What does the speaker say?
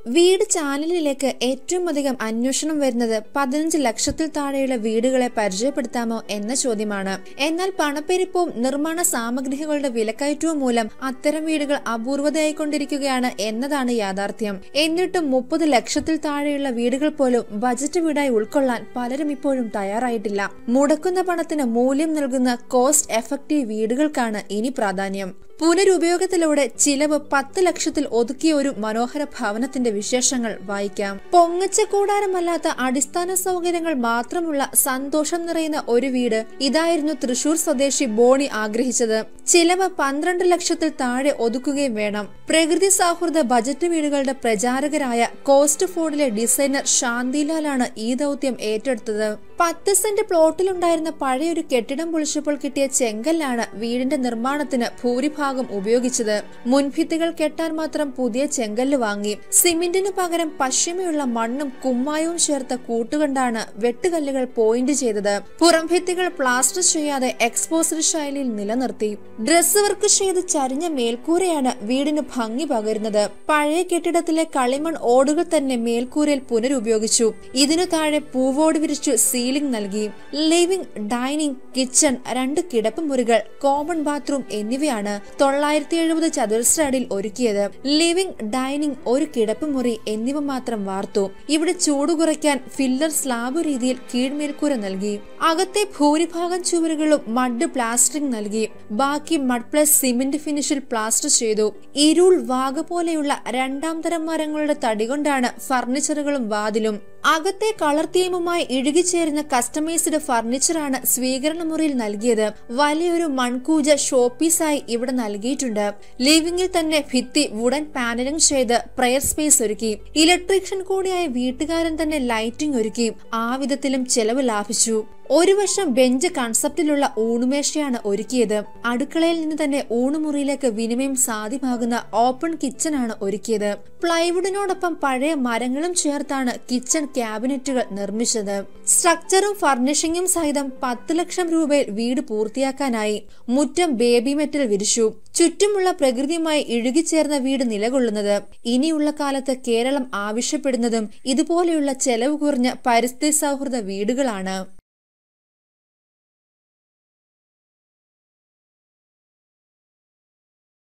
വീട് ചാനലിലേക്ക് ഏറ്റവും അധികം അന്വേഷണം വരുന്നത് പതിനഞ്ച് ലക്ഷത്തിൽ താഴെയുള്ള വീടുകളെ പരിചയപ്പെടുത്താമോ എന്ന ചോദ്യമാണ് എന്നാൽ പണപ്പെരുപ്പവും നിർമ്മാണ സാമഗ്രികളുടെ വിലക്കയറ്റവും മൂലം അത്തരം വീടുകൾ അപൂർവതയായിക്കൊണ്ടിരിക്കുകയാണ് എന്നതാണ് യാഥാർത്ഥ്യം എന്നിട്ടും മുപ്പത് ലക്ഷത്തിൽ താഴെയുള്ള വീടുകൾ പോലും ബജറ്റ് വീടായി ഉൾക്കൊള്ളാൻ പലരും ഇപ്പോഴും തയ്യാറായിട്ടില്ല മുടക്കുന്ന പണത്തിന് മൂല്യം നൽകുന്ന കോസ്റ്റ് എഫക്റ്റീവ് വീടുകൾക്കാണ് ഇനി പ്രാധാന്യം പുനരുപയോഗത്തിലൂടെ ചിലവ് പത്ത് ലക്ഷത്തിൽ ഒതുക്കിയ ഒരു മനോഹര ഭവനത്തിന്റെ വിശേഷങ്ങൾ വായിക്കാം പൊങ്ങച്ച കൂടാരമല്ലാത്ത അടിസ്ഥാന സൗകര്യങ്ങൾ മാത്രമുള്ള സന്തോഷം നിറയുന്ന ഒരു വീട് ഇതായിരുന്നു തൃശൂർ സ്വദേശി ബോണി ആഗ്രഹിച്ചത് ചിലവ് പന്ത്രണ്ട് ലക്ഷത്തിൽ താഴെ ഒതുക്കുകയും വേണം പ്രകൃതി സൗഹൃദ ബജറ്റ് വീടുകളുടെ പ്രചാരകരായ കോസ്റ്റ് ഫോർഡിലെ ഡിസൈനർ ശാന്തിലാലാണ് ഈ ദൗത്യം ഏറ്റെടുത്തത് പത്ത് സെന്റ് പ്ലോട്ടിലുണ്ടായിരുന്ന പഴയൊരു കെട്ടിടം പൊളിച്ചപ്പോൾ കിട്ടിയ ചെങ്കല്ലാണ് വീടിന്റെ നിർമ്മാണത്തിന് ഭൂരിഭാഗം ഉപയോഗിച്ചത് മുൻഭിത്തികൾ കെട്ടാൻ മാത്രം പുതിയ ചെങ്കല്ല് വാങ്ങി സിമെന്റിനു പകരം പശ്ചിമയുള്ള മണ്ണും കുമ്മായവും ചേർത്ത കൂട്ടുകൊണ്ടാണ് വെട്ടുകല്ലുകൾ പോയിന്റ് ചെയ്തത് പുറംഭിത്തികൾ പ്ലാസ്റ്റർ ചെയ്യാതെ എക്സ്പോസ്ഡ് ശൈലിയിൽ നിലനിർത്തി ഡ്രസ് വർക്ക് ചെയ്ത് ചരിഞ്ഞ മേൽക്കൂരയാണ് വീടിന് ഭംഗി പകരുന്നത് പഴയ കെട്ടിടത്തിലെ കളിമൺ ഓടുകൾ തന്നെ മേൽക്കൂരയിൽ പുനരുപയോഗിച്ചു ഇതിനു താഴെ പൂവോട് വിരിച്ചു സീലിംഗ് നൽകി ലിവിംഗ് ഡൈനിങ് കിച്ചൺ രണ്ട് കിടപ്പുമുറികൾ കോമൺ ബാത്റൂം എന്നിവയാണ് തൊള്ളായിരത്തി എഴുപത് ചതുരശ്ര അടിയിൽ ഒരുക്കിയത് ലിവിംഗ് ഡൈനിങ് ഒരു കിടപ്പുമുറി എന്നിവ മാത്രം വാർത്തു ഇവിടെ ചൂട് കുറയ്ക്കാൻ ഫില്ലർ സ്ലാബ് രീതിയിൽ കീഴ്മേൽക്കൂര നൽകി അകത്തെ ഭൂരിഭാഗം ചുവരുകളും മഡ് പ്ലാസ്റ്ററിംഗ് നൽകി ബാക്കി മഡ് പ്ലസ് സിമന്റ് ഫിനിഷിൽ പ്ലാസ്റ്റർ ചെയ്തു ഇരുൾ വാഗ പോലെയുള്ള രണ്ടാം തരം മരങ്ങളുടെ തടി കൊണ്ടാണ് ഫർണിച്ചറുകളും വാതിലും അകത്തെ കളർ തീമുമായി ഇഴുകിച്ചേരുന്ന കസ്റ്റമൈസ്ഡ് ഫർണിച്ചറാണ് സ്വീകരണ മുറിയിൽ നൽകിയത് വലിയൊരു മൺകൂജ ഷോപ്പീസായി ഇവിടെ നൽകിയിട്ടുണ്ട് ലിവിംഗിൽ തന്നെ ഭിത്തി വുഡൻ പാനലിംഗ് ചെയ്ത് പ്രയർ സ്പേസ് ഒരുക്കി ഇലക്ട്രീഷ്യൻ കൂടിയായ വീട്ടുകാരൻ തന്നെ ലൈറ്റിംഗ് ഒരുക്കി ആ വിധത്തിലും ചെലവ് ലാഭിച്ചു ഒരു വശം ബെഞ്ച് കൺസെപ്റ്റിലുള്ള ഊണുമേശയാണ് ഒരുക്കിയത് അടുക്കളയിൽ നിന്ന് തന്നെ ഊണുമുറിയിലേക്ക് വിനിമയം സാധ്യമാകുന്ന ഓപ്പൺ കിച്ചൺ ആണ് ഒരുക്കിയത് പ്ലൈവുഡിനോടൊപ്പം പഴയ മരങ്ങളും ചേർത്താണ് കിച്ചൺ ക്യാബിനറ്റുകൾ നിർമ്മിച്ചത് സ്ട്രക്ചറും ഫർണിഷിംഗും സഹിതം പത്ത് ലക്ഷം രൂപയിൽ വീട് പൂർത്തിയാക്കാനായി മുറ്റം ബേബി മെറ്റൽ വിരിച്ചു ചുറ്റുമുള്ള പ്രകൃതിയുമായി ഇഴുകിച്ചേർന്ന വീട് നിലകൊള്ളുന്നത് ഇനിയുള്ള കാലത്ത് കേരളം ആവശ്യപ്പെടുന്നതും ഇതുപോലെയുള്ള ചെലവ് കുറഞ്ഞ പരിസ്ഥിതി സൗഹൃദ വീടുകളാണ്